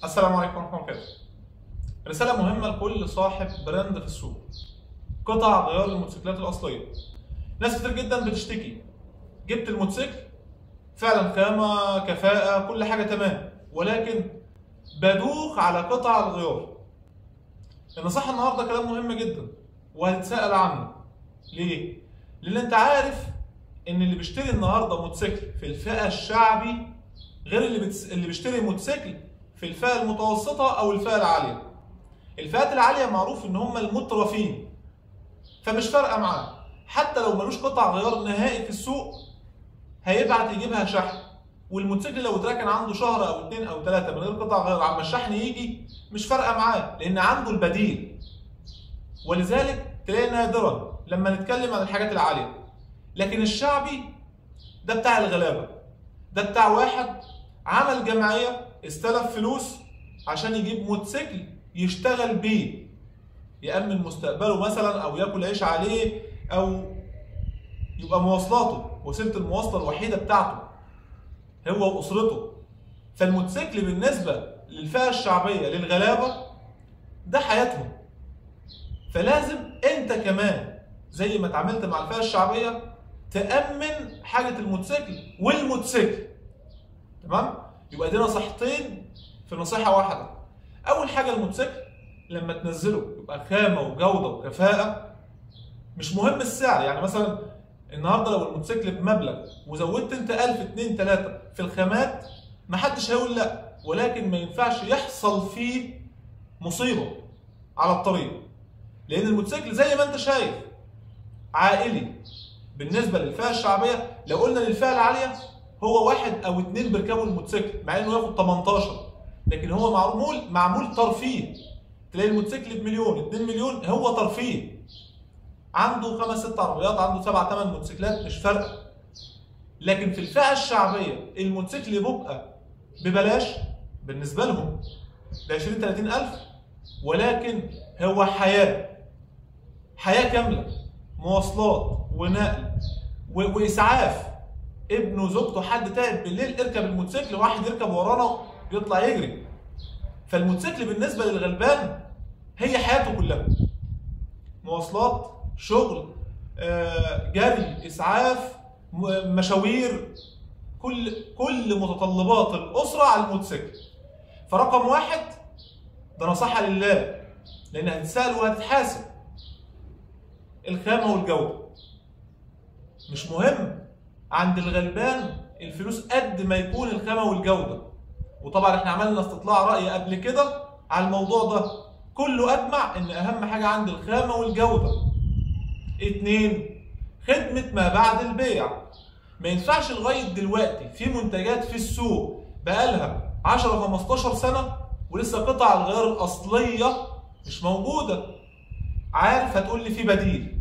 السلام عليكم ورحمة الله وبركاته. رسالة مهمة لكل صاحب براند في السوق. قطع غيار الموتوسيكلات الأصلية. ناس كتير جدا بتشتكي. جبت الموتوسيكل فعلا خامة كفاءة كل حاجة تمام ولكن بدوخ على قطع الغيار. النصيحة النهاردة كلام مهم جدا وهتتسأل عنه. ليه؟ لأن أنت عارف إن اللي بيشتري النهاردة موتوسيكل في الفئة الشعبي غير اللي بتس... اللي بيشتري موتوسيكل في الفئه المتوسطه او الفئه العاليه. الفئات العاليه معروف ان هم المترفين. فمش فارقه معاه، حتى لو ملوش قطع غيار نهائي في السوق هيبعت يجيبها شحن. والموتوسيكل لو اتركن عنده شهر او اتنين او تلاته من غير قطع غيار عما الشحن يجي مش فارقه معاه لان عنده البديل. ولذلك تلاقي نادرا لما نتكلم عن الحاجات العاليه. لكن الشعبي ده بتاع الغلابه. ده بتاع واحد عمل جمعيه استلف فلوس عشان يجيب موتوسيكل يشتغل بيه يأمن مستقبله مثلا او ياكل عيش عليه او يبقى مواصلاته وسيله المواصله الوحيده بتاعته هو واسرته فالموتوسيكل بالنسبه للفئه الشعبيه للغلابه ده حياتهم فلازم انت كمان زي ما اتعاملت مع الفئه الشعبيه تأمن حاجه الموتوسيكل والموتوسيكل تمام يبقى دي نصيحتين في نصيحه واحده اول حاجه الموتوسيكل لما تنزله يبقى خامه وجوده وكفاءه مش مهم السعر يعني مثلا النهارده لو الموتوسيكل بمبلغ وزودت انت 1000 2 3 في الخامات محدش هيقول لا ولكن ما ينفعش يحصل فيه مصيبه على الطريق لان الموتوسيكل زي ما انت شايف عائلي بالنسبه للفئه الشعبيه لو قلنا للفئه العاليه هو واحد او اتنين بيركبوا الموتوسيكل مع انه ياخد 18 لكن هو معمول معمول ترفيه تلاقي الموتوسيكل بمليون 2 مليون هو ترفيه عنده خمس ست عربيات عنده سبع ثمان موتوسيكلات مش فارقه لكن في الفئه الشعبيه الموتوسيكل بيبقى ببلاش بالنسبه لهم ب 20 30 الف ولكن هو حياه حياه كامله مواصلات ونقل واسعاف ابنه زوجته حد تعب بالليل اركب الموتوسيكل واحد يركب ورانا يطلع يجري فالموتوسيكل بالنسبه للغلبان هي حياته كلها مواصلات شغل جري اسعاف مشاوير كل كل متطلبات الاسره على الموتوسيكل فرقم واحد ده نصيحه لله لان هتتسال وهتتحاسب الخامه والجوده مش مهم عند الغلبان الفلوس قد ما يكون الخامه والجوده وطبعا احنا عملنا استطلاع راي قبل كده على الموضوع ده كله اجمع ان اهم حاجه عند الخامه والجوده اتنين خدمه ما بعد البيع ما ينفعش لغايه دلوقتي في منتجات في السوق بقالها 10 15 سنه ولسه قطع الغيار الاصليه مش موجوده عارف هتقول لي في بديل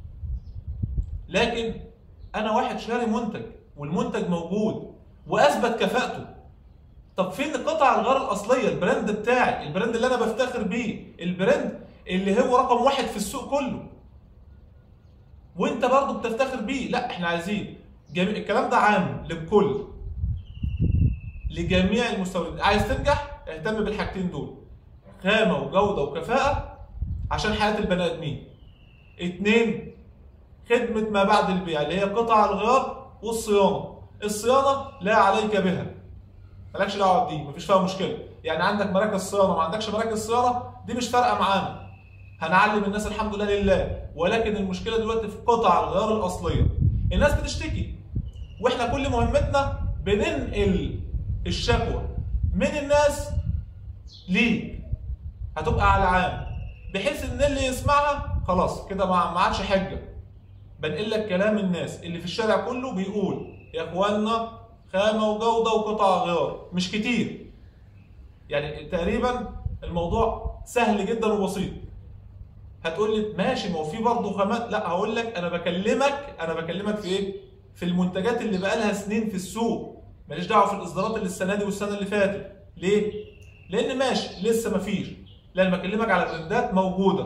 لكن انا واحد شاري منتج والمنتج موجود واثبت كفاءته طب فين قطع الغيار الاصليه البراند بتاعي البراند اللي انا بفتخر بيه البراند اللي هو رقم واحد في السوق كله وانت برضه بتفتخر بيه لا احنا عايزين جميع الكلام ده عام للكل لجميع المستوردين عايز تنجح اهتم بالحاجتين دول خامه وجوده وكفاءه عشان حياه البني ادمين اتنين خدمة ما بعد البيع اللي هي قطع الغيار والصيانة الصيانة لا عليك بها مالكش دعوة بدي مفيش فيها مشكلة يعني عندك مراكز صيانة ما عندكش مراكز صيانة دي مش فارقة معانا هنعلم الناس الحمد لله لله ولكن المشكلة دلوقتي في قطع الغيار الأصلية الناس بتشتكي واحنا كل مهمتنا بننقل الشكوى من الناس ليك هتبقى على عام بحيث ان اللي يسمعها خلاص كده ما عادش حجه بنقل لك كلام الناس اللي في الشارع كله بيقول يا اخوانا خامه وجوده وقطع غيار مش كتير يعني تقريبا الموضوع سهل جدا وبسيط هتقول لي ماشي ما هو في برضه خامات لا هقول لك انا بكلمك انا بكلمك في ايه في المنتجات اللي بقى لها سنين في السوق ماليش دعوه في الاصدارات اللي السنه دي والسنه اللي فاتت ليه لان ماشي لسه مفيش لا انا بكلمك على براندات موجوده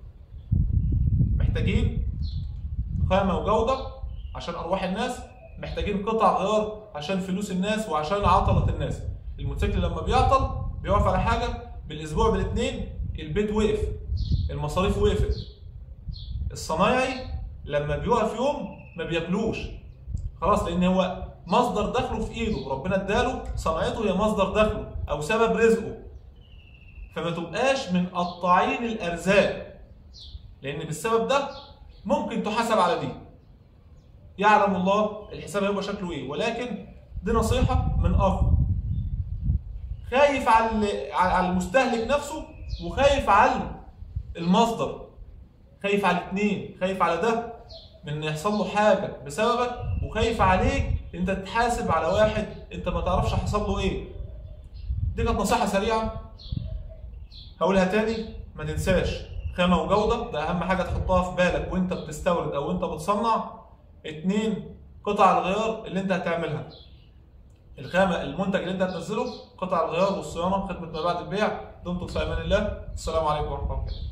محتاجين خامه وجوده عشان ارواح الناس محتاجين قطع غيار عشان فلوس الناس وعشان عطله الناس الموتوسيكل لما بيعطل بيقف على حاجه بالاسبوع بالاثنين البيت وقف المصاريف وقفت الصنايعي لما بيقف يوم ما بياكلوش خلاص لان هو مصدر دخله في ايده ربنا اداله صناعته هي مصدر دخله او سبب رزقه فما تبقاش من قطاعين الارزاق لان بالسبب ده ممكن تحاسب على دي يعلم الله الحساب هيبقى شكله ايه ولكن دي نصيحه من اخ خايف على على المستهلك نفسه وخايف على المصدر خايف على الاثنين خايف على ده من ان يحصل له حاجه بسببك وخايف عليك انت تتحاسب على واحد انت ما تعرفش حصل له ايه دي كانت نصيحه سريعه هقولها تاني ما تنساش خامه وجوده ده اهم حاجه تحطها في بالك وانت بتستورد او انت بتصنع اتنين قطع الغيار اللي انت هتعملها الخامه المنتج اللي انت هتنزله قطع الغيار والصيانه خدمه ما بعد البيع دمتم في امان الله السلام عليكم ورحمه الله وبركاته